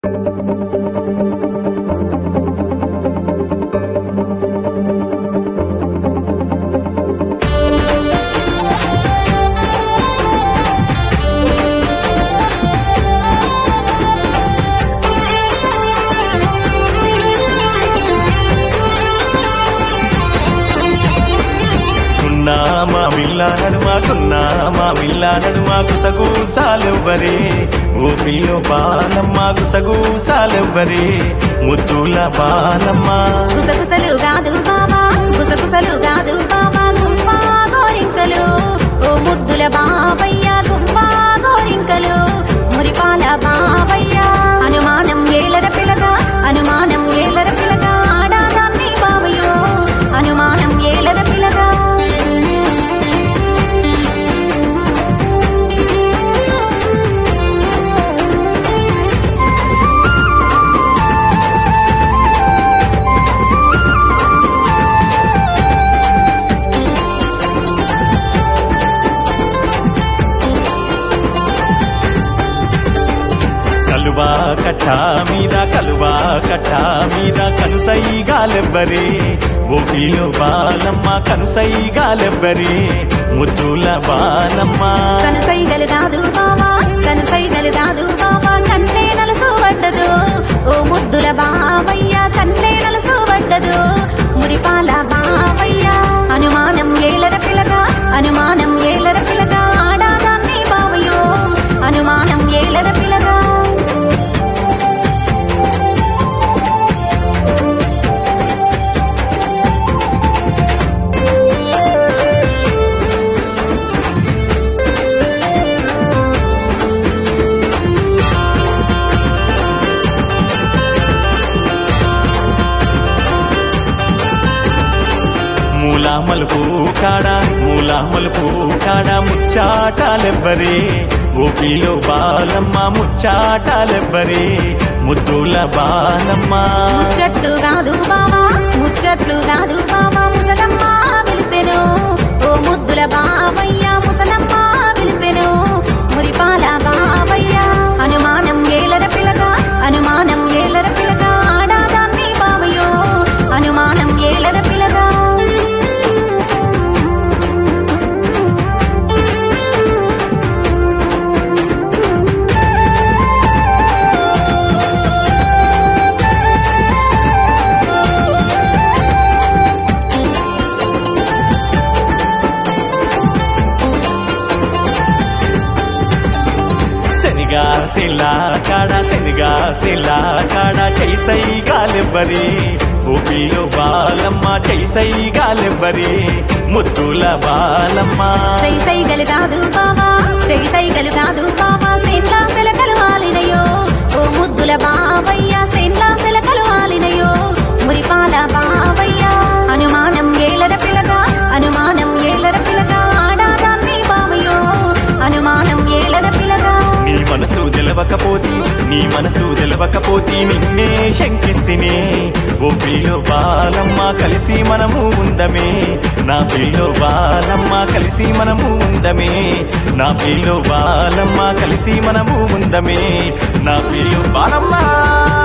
మా మిల్ల నడుమాకున్నా మా మిల్ల నడుమా గుసగూసాలెవ్వరే ఓ పిల్లో బాలమ్మ గుసగూసాలెవ్వరే ముద్దుల బాలమ్మ గుసగుసలు కాదు బాబా గుసగుసలు కాదు బాబా గుంపా గోరింకలు ఓ ముద్దుల బాబయ్య గుంపా గోరింకలు మురిపాల బాబయ్య అనుమానం ఏలర పిలగా అనుమానం ఏలర పిలగా ఆడాదాన్ని బావయ్యో అనుమానం ఏలర పిలగా కలువా కట్ట మీద కలువా కట్ట మీద కనుసైగాలెవ్వరే ఓ పిల్లో బాలమ్మ కనుసైగాలెవ్వరే ముద్దుల బాలమ్మ కనుసైగలు కాదు బావా కనుసైగలు కాదు బావా కన్నే నలుసు పడ్డదు ఓ ముద్దుల బావయ్య కన్నే నలుసు పడ్డదు మురిపాల బావయ్య అనుమానం ఏలర పిలగా అనుమానం ఏలర పిలగా ఆడాదాన్ని బావయ్యో అనుమానం ఏలర పిలగా మూలా మలుపు కాడ మూలా మలుపు కాడ ముచ్చాటాలెవ్వరే ఓ పిల్లో బాలమ్మ ముచ్చాటాలెవ్వరే ముద్దుల బాలమ్మ ముచ్చట్లు కాదు బావా ముచ్చట్లు కాదు బావా ముసలమ్మ పిలిసెను ఓ ముద్దుల బావయ్య ముసలమ్మ పిలిసెను మురిపాల బావయ్య అనుమానం ఏలర పిలగా అనుమానం ఏలర పిలగా ఆడాదాన్ని బావయ్యో అనుమానం ఏలర పిలగా శనిగా శిలా కాడ శనిగా శిలా కాడ చైసై గాలెవ్వరే ఓ పిల్లో బాలమ్మ చైసై గాలెవ్వరే ముద్దుల బాలమ్మ చై సైగలు కాదు బావా చై సైగలు కాదు బావా సేన్లా సెలకలు వాలినయో ఓ ముద్దుల బావయ్య సేన్లా సెలకలు వాలినయో మురిపాల బావయ్య అనుమానం ఏలర పిలగా అనుమానం ఏలర పిలగా ఆడాదాన్ని బావయ్యో అనుమానం ఏలర పిలగా నీ మనసు తెలవకపోతే నీ మనసు తెలవకపోతే నిన్నే శంకిస్తినే ఓ పిల్లో బాలమ్మ కలిసి మనము ఉందమే నా పిల్లో బాలమ్మ కలిసి మనము ఉందమే నా పిల్లో బాలమ్మ కలిసి మనము ఉందమే నా పిల్లో బాలమ్మ